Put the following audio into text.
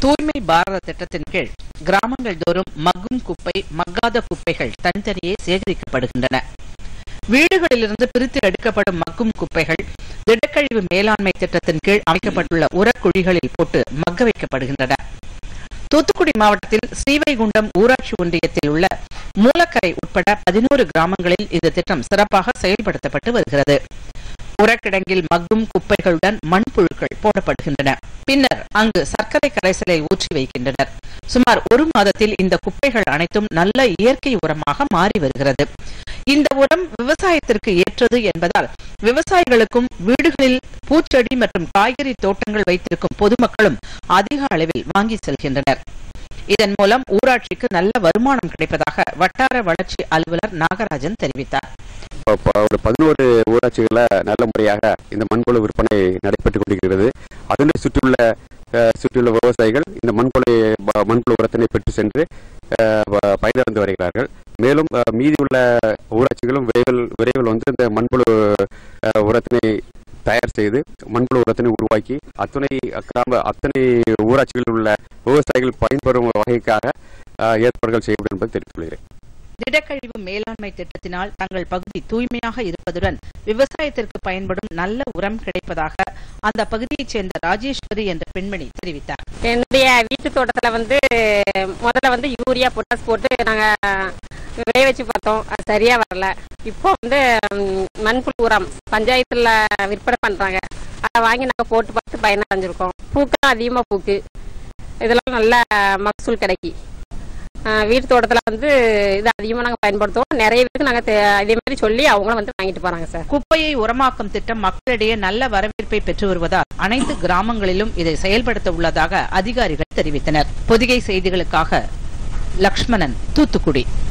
தூய்மை பாரத திட்டத்தின் கீழ் கிராமங்கள் தோறும் மக்கும் குப்பை மக்காத குப்பைகள் தனித்தனியே சேகரிக்கப்படுகின்றன வீடுகளிலிருந்து பிரித்து எடுக்கப்படும் மக்கும் குப்பைகள் திடக்கழிவு மேலாண்மை திட்டத்தின் கீழ் அமைக்கப்பட்டுள்ள உரக்குழிகளில் போட்டு மக்க வைக்கப்படுகின்றன தூத்துக்குடி மாவட்டத்தில் ஸ்ரீவைகுண்டம் ஊராட்சி ஒன்றியத்தில் உள்ள மூலக்கரை உட்பட பதினோரு கிராமங்களில் இந்த திட்டம் சிறப்பாக செயல்படுத்தப்பட்டு வருகிறது உரக்கிடங்கில் மக்கும் குப்பைகளுடன் மண்புழுக்கள் போடப்படுகின்றன பின்னர் அங்கு சர்க்கரை கரைசலை ஊற்றி வைக்கின்றனர் சுமார் ஒரு மாதத்தில் இந்த குப்பைகள் அனைத்தும் நல்ல இயற்கை உரமாக மாறி வருகிறது இந்த உரம் விவசாயத்திற்கு ஏற்றது என்பதால் விவசாயிகளுக்கும் வீடுகளில் பூச்செடி மற்றும் காய்கறி தோட்டங்கள் வைத்திருக்கும் பொதுமக்களும் அதிக அளவில் வாங்கி செல்கின்றனர் இதன் மூலம் ஊராட்சிக்கு நல்ல வருமானம் கிடைப்பதாக வட்டார வளர்ச்சி அலுவலர் நாகராஜன் தெரிவித்தார் இப்போ ஒரு பதினோரு ஊராட்சிகளில் நல்ல முறையாக இந்த மண்புழு விற்பனை நடைபெற்றுக் கொண்டிருக்கிறது அதனை சுற்றியுள்ள அஹ், சுற்றியுள்ள விவசாயிகள் இந்த மண்புழு ப- மண்புழு உரத்தினை பெற்று சென்று அஹ், ப- பயனடைந்து வருகிறார்கள் மேலும் அஹ், மீதியுள்ள ஊராட்சிகளும் விரைவில் விரைவில் வந்து இந்த மண்புழு அஹ், உரத்தினை தயார் செய்து மண்புழு உரத்தினை உருவாக்கி அத்தனை கிராம அத்தனை ஊராட்சிகளில் உள்ள விவசாயிகள் பயன்பெறும் வகைக்காக அஹ், ஏற்பாடுகள் செய்யப்படும் என்பதை தெரிவித்துக் கொள்கிறேன் திடக்கழிவு மேலாண்மை திட்டத்தினால் தங்கள் பகுதி தூய்மையாக இருப்பதுடன் விவசாயத்திற்கு பயன்படும் நல்ல உரம் கிடைப்பதாக அந்த பகுதியைச் சேர்ந்த ராஜேஸ்வரி என்ற பெண்மணி தெரிவித்தார் என்னுடைய வீட்டு தோட்டத்துல வந்து முதல்ல வந்து யூரியா பொட்டாஸ் போட்டு நாங்க விளைய வச்சு பார்த்தோம் அது சரியா வரல இப்போ வந்து ம், மண்புழு உரம் பஞ்சாயத்துல விற்பனை பண்றாங்க அதை வாங்கி நாங்க போட்டு பார்த்து பயனடைஞ்சிருக்கோம் பூக்களும் அதிகமா பூக்கு இதெல்லாம் நல்ல மகசூல் கிடைக்கி ஆஹ், வீட்டு தோட்டத்துல வந்து இது அதிகமா நாங்க பயன்படுத்துவோம் நிறைய பேருக்கு நாங்க தே- இதே மாதிரி சொல்லி அவங்களும் வந்து வாங்கிட்டு போறாங்க சார் குப்பையை உரமாக்கும் திட்டம் மக்களிடையே நல்ல வரவேற்பை பெற்று வருவதால் அனைத்து கிராமங்களிலும் இதை செயல்படுத்த உள்ளதாக அதிகாரிகள் தெரிவித்தனர் பொதிகை செய்திகளுக்காக லக்ஷ்மணன் தூத்துக்குடி